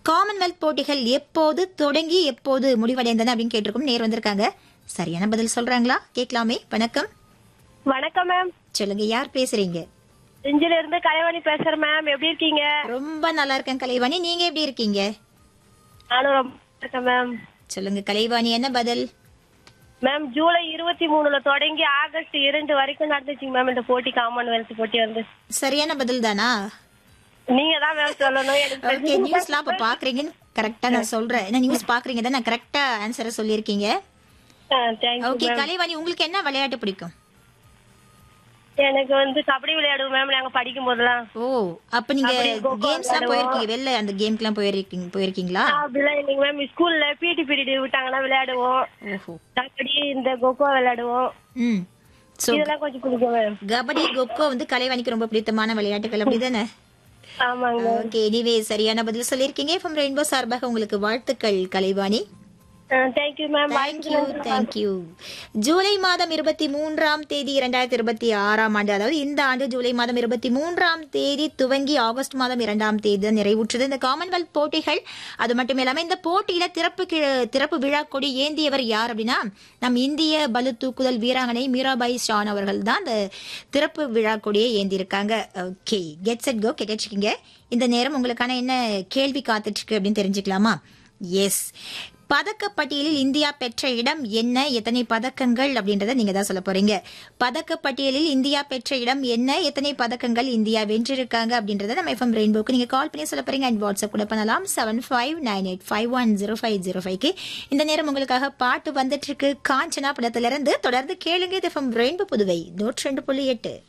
Commonwealth போட்டிகள் எப்போது தொடங்கி எப்போது முடிவடைந்தன அப்படின்னு கேட்டிருக்கோம் நேர் வந்திருக்காங்க சரியான பதில் சொல்றாங்களா கேட்கலாமே வணக்கம் வணக்கம் மேம் சொல்லுங்க யார் பேசுறீங்க செஞ்சில இருந்து கலைவாணி பேசுறேன் மேம் எப்படி இருக்கீங்க ரொம்ப நல்லா இருக்கேன் கலைவாணி நீங்க எப்படி இருக்கீங்க நானும் ரொம்ப நல்லா இருக்கேன் மேம் சொல்லுங்க கலைவாணி என்ன பதில் மேம் ஜூலை இருபத்தி மூணுல தொடங்கி ஆகஸ்ட் இரண்டு வரைக்கும் நடந்துச்சுங்க மேம் இந்த போட்டி காமன்வெல்த் போட்டி வந்து சரியான பதில் தானா நீங்க தான் மேம் சொல்லணும் எனக்கு ஓகே நியூஸ்லாம் அப்ப பாக்குறீங்கன்னு கரெக்டா நான் சொல்றேன் என்ன நியூஸ் பாக்குறீங்க தான் நான் கரெக்டா ஆன்சரை சொல்லியிருக்கீங்க தேங்க்யூ ஓகே கலைவாணி உங்களுக்கு என்ன விளையாட்டு பிடிக்கும் எனக்கு வந்து கபடி விளையாடுவோம் மேம் நாங்க படிக்கும் போதெல்லாம் ஓ அப்ப நீங்க கபடி, கோ-கோ கேம்ஸ் எல்லாம் விளையாடுவோம். போயிருக்கீங்க வெளில அந்த கேம்க்குலாம் போயிருக்கீங்க போயிருக்கீங்களா அப்படிலாம் இல்லைங்க மேம் ஸ்கூல்ல பிடி பீரியட் விட்டாங்கன்னா விளையாடுவோம் ஓஹோ கபடி இந்த கொக்கோ விளையாடுவோம் ம் சோ இதெல்லாம் கொஞ்சம் பிடிக்கும் மேம் கபடி கொக்கோ வந்து கலைவாணிக்கு ரொம்ப பிடித்தமான விளையாட்டுகள் அப்படிதானே ஆமாங்க ஓகே எனிவே சரியான பதில் சொல்லியிருக்கீங்க ஃப்ரம் ரெயின்போ சார்பாக உங்களுக்கு வாழ்த்துக்கள் Kalaivani thank you ma'am thank you thank you July மாதம் இருபத்தி மூன்றாம் தேதி இரண்டாயிரத்தி இருபத்தி ஆறாம் ஆண்டு அதாவது இந்த ஆண்டு ஜூலை மாதம் இருபத்தி மூன்றாம் தேதி துவங்கி ஆகஸ்ட் மாதம் இரண்டாம் தேதி தான் நிறைவுற்றது இந்த காமன்வெல்த் போட்டிகள் அது மட்டும் இல்லாம இந்த போட்டியில திறப்பு கி- திறப்பு விழா கொடி ஏந்தியவர் யார் அப்படின்னா நம் இந்திய பளு தூக்குதல் வீராங்கனை மீராபாய் ஷான் அவர்கள் தான் இந்த திறப்பு விழா கொடியை ஏந்தியிருக்காங்க ஓகே கெட் செட் கோ கேட்டுருக்கீங்க இந்த நேரம் உங்களுக்கான என்ன கேள்வி காத்துட்டு இருக்கு அப்படின்னு தெரிஞ்சுக்கலாமா எஸ் பதக்கப்பட்டியலில் இந்தியா பெற்ற இடம் என்ன எத்தனை பதக்கங்கள் அப்படின்றத நீங்க தான் சொல்ல போறீங்க பதக்கப்பட்டியலில் இந்தியா பெற்ற இடம் என்ன எத்தனை பதக்கங்கள் இந்தியா வென்றிருக்காங்க அப்படின்றத நம்ம எஃப்எம் ரெயின்போக்கு நீங்க கால் பண்ணி சொல்ல போறீங்க அண்ட் வாட்ஸ்அப் கூட பண்ணலாம் seven five nine eight five one zero five zero ஃபைவ்க்கு இந்த நேரம் உங்களுக்காக பாட்டு வந்துட்டு இருக்கு காஞ்சனா படத்துல இருந்து தொடர்ந்து கேளுங்க இது எஃப்எம் ரெயின்போ புதுவை நூற்றி ரெண்டு புள்ளி எட்டு